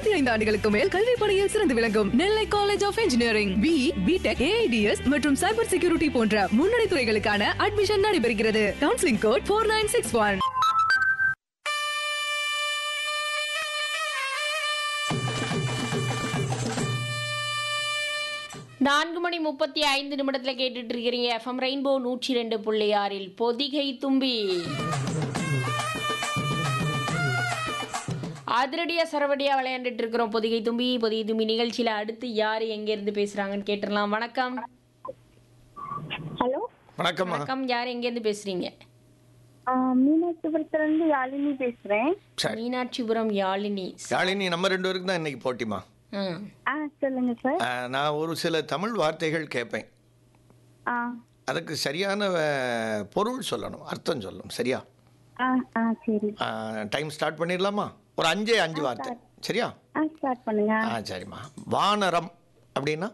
இருபத்தி ஐந்து ஆண்டுகளுக்கு மேல் கல்வி பணியில் சிறந்து விளங்கும் Nellai college of engineering B BTech AIDS மற்றும் சைபர் செக்யூரிட்டி போன்ற முன்னணி துறைகளுக்கான அட்மிஷன் நடைபெறுகிறது counselling code four nine six one நான்கு மணி முப்பத்தி ஐந்து நிமிடத்தில் கேட்டுட்டு இருக்கிறீங்க எஃப்எம் ரெயின்போ நூற்றி ரெண்டு புள்ளி ஆறில் பொதிகை தும்பி அதிரடியா சரவடியா விளையாண்டுட்டு இருக்கிறோம் பொதிகை தும்பி பொதிகை தும்பி நிகழ்ச்சியில அடுத்து யாரு எங்க இருந்து பேசுறாங்கன்னு கேட்டுடலாம் வணக்கம் ஹலோ வணக்கம்மா வணக்கம் யார் எங்க இருந்து பேசுறீங்க மீனாட்சிபுரத்துல இருந்து யாழினி பேசுறேன் சரி மீனாட்சிபுரம் யாழினி யாழினி நம்ம ரெண்டு பேருக்கு தான் இன்னைக்கு போட்டிமா ம். ஆ சொல்லுங்க சார் ஆ, நான் ஒரு சில தமிழ் வார்த்தைகள் கேட்பேன் ஆ அதுக்கு சரியான அஹ், பொருள் சொல்லணும் அர்த்தம் சொல்லணும் சரியா ஆ ஆ சரி டைம் ஸ்டார்ட் பண்ணிடலாமா ஒரு அஞ்சே அஞ்சு வார்த்தை சரியா ஆ ஸ்டார்ட் பண்ணுங்க ஆ சரிம்மா வானரம் அப்படின்னா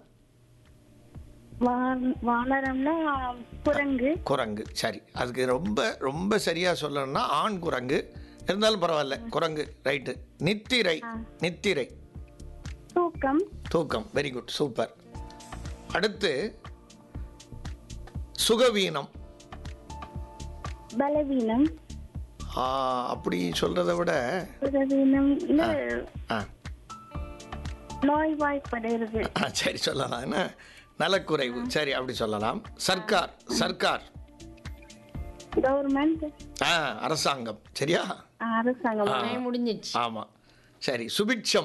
வா- வானரம்னா குரங்கு குரங்கு சரி அதுக்கு ரொம்ப ரொம்ப சரியாக சொல்லணும்னா ஆண் குரங்கு இருந்தாலும் பரவாயில்ல குரங்கு ரைட்டு நித்திரை நித்திரை தூக்கம் தூக்கம் வெரி குட் சூப்பர் அடுத்து சுகவீனம் பலவீனம் ஆ, அப்படி சொல்றதை விட பலவீனம் இல்ல ஆ நோய்வாய்ப்படுறது ஆ, சரி சொல்லலாம் என்ன நலக்குறைவு சரி அப்படி சொல்லலாம் சர்க்கார் சர்க்கார் கவர்மெண்ட் ஆ அரசாங்கம் சரியா அரசாங்கம் டைம் முடிஞ்சிச்சு ஆமாம் சரி சுபிட்சம்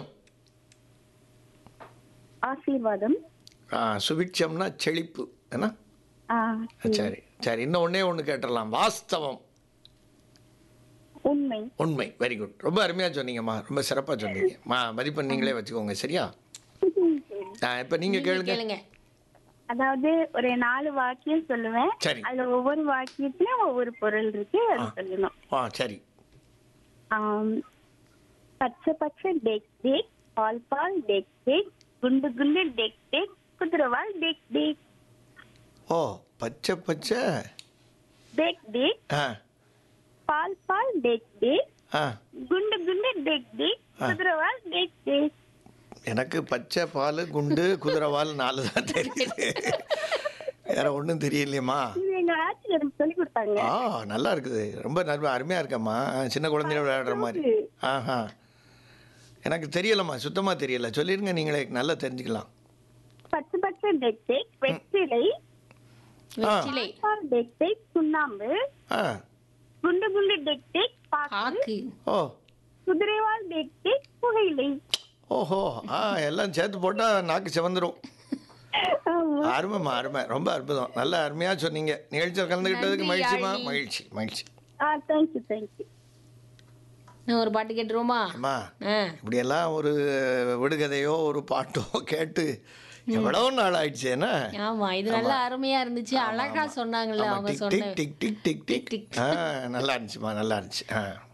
ஆசீர்வாதம் ஆ சுபிட்சம்னா செழிப்பு என்ன ஆ சரி சரி இன்னும் ஒன்றே ஒன்று கேட்டுடலாம் வாஸ்தவம் உண்மை உண்மை வெரி குட் ரொம்ப அருமையாக சொன்னீங்கம்மா ரொம்ப சிறப்பாக சொன்னீங்க மா மதிப்பெண் நீங்களே வச்சுக்கோங்க சரியா இப்போ நீங்கள் கேளுங்க கேளுங்க அதாவது ஒரு நாலு வாக்கியம் சொல்லுவேன் சரி. அதுல ஒவ்வொரு வாக்கியத்திலயும் ஒவ்வொரு பொருள் இருக்கு அது சொல்லணும் ஆ சரி ஆம், பச்சை பச்சை டெக் டேக் பால் பால் டெக் டேக் குண்டு குண்டு டெக் டேக் குதிரவால் டெக் டேக் ஓ பச்சை பச்சை டெக் டேக் ஆ பால் பால் டெக் டேக் ஆ குண்டு குண்டு டெக் டேக் குதிரவால் டெக் டேக் எனக்கு பச்சை பால் குண்டு குதிரைவால் நாலு தான் தெரியுது வேற ஒன்றும் தெரியலையம்மா இது எங்க ஆட்சியர் எனக்கு சொல்லி கொடுத்தாங்க ஆ நல்லா இருக்குது ரொம்ப நல்லா அருமையாக இருக்கம்மா சின்ன குழந்தையோட விளையாடுற மாதிரி ஆஹா எனக்கு தெரியலம்மா சுத்தமாக தெரியல சொல்லிருங்க நீங்களே நல்லா தெரிஞ்சுக்கலாம் பச்சை பச்சை டெக் டேக் வெற்றிலை வெற்றிலை பால் டெக் டேக் சுண்ணாம்பு ஆ குண்டு குண்டு டெக் டேக் பாக்கு ஆக்கு ஓ குதிரைவால் டெக் டேக் புகையிலை ஓஹோ ஆ எல்லாம் சேர்த்து போட்டால் நாக்கு சிவந்துடும் ஆமா. அருமைம்மா அருமை ரொம்ப அற்புதம் நல்ல அருமையாக சொன்னீங்க நிகழ்ச்சியில் கலந்துக்கிட்டதுக்கு நன்றி, மகிழ்ச்சிமா யாழினி. மகிழ்ச்சி மகிழ்ச்சி ஆ தேங்க்யூ தேங்க்யூ நான் ஒரு பாட்டு கேட்டுருவோமா அம்மா ஆ இப்படியெல்லாம் ஒரு விடுகதையோ ஒரு பாட்டோ கேட்டு எவ்வளோ நாள் ஆயிடுச்சு என்ன ஆமா இது நல்லா அருமையா இருந்துச்சு அழகா சொன்னாங்கல்ல ஆமா, அவங்க டிக் சொன்ன டிக் டிக் டிக் டிக் டிக் ஆ நல்லா இருந்துச்சுமா நல்லா இருந்துச்சு ஆ